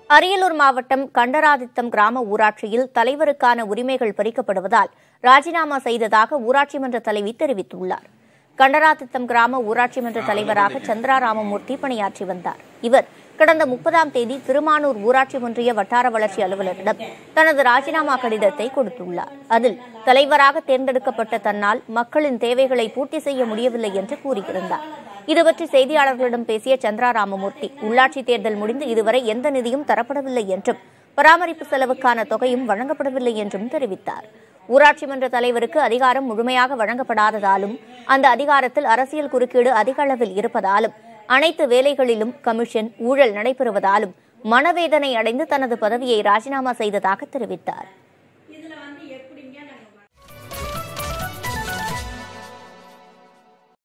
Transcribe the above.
அரியலூர் மாவட்டம் கண்டராதித்தம் கிராம ஊராட்சியில் தலைவருக்கான உரிமைகள் பறிக்கப்படுவதால் ராஜினாமா செய்ததாக ஊராட்சி மன்ற தலைவி தெரிவித்துள்ளார் கண்டராதித்தம் கிராம ஊராட்சி மன்ற தலைவராக சந்திரா ராமமூர்த்தி பணியாற்றி வந்தார் இவர் கடந்த முப்பதாம் தேதி திருமானூர் ஊராட்சி ஒன்றிய வட்டார வளர்ச்சி அலுவலரிடம் தனது ராஜினாமா கடிதத்தை கொடுத்துள்ளார் அதில் தலைவராக தேர்ந்தெடுக்கப்பட்ட தன்னால் மக்களின் தேவைகளை பூர்த்தி செய்ய முடியவில்லை என்று கூறியிருந்தார் இதுபற்றி செய்தியாளர்களிடம் பேசிய சந்திரா ராமமூர்த்தி உள்ளாட்சி தேர்தல் முடிந்து இதுவரை எந்த நிதியும் தரப்படவில்லை என்றும் பராமரிப்பு செலவுக்கான தொகையும் வழங்கப்படவில்லை என்றும் தெரிவித்தார் ஊராட்சி மன்ற தலைவருக்கு அதிகாரம் முழுமையாக வழங்கப்படாததாலும் அந்த அதிகாரத்தில் அரசியல் குறுக்கீடு அதிக அளவில் இருப்பதாலும் அனைத்து வேலைகளிலும் கமிஷன் ஊழல் நடைபெறுவதாலும் மனவேதனை அடைந்து தனது பதவியை ராஜினாமா செய்ததாக தெரிவித்தார்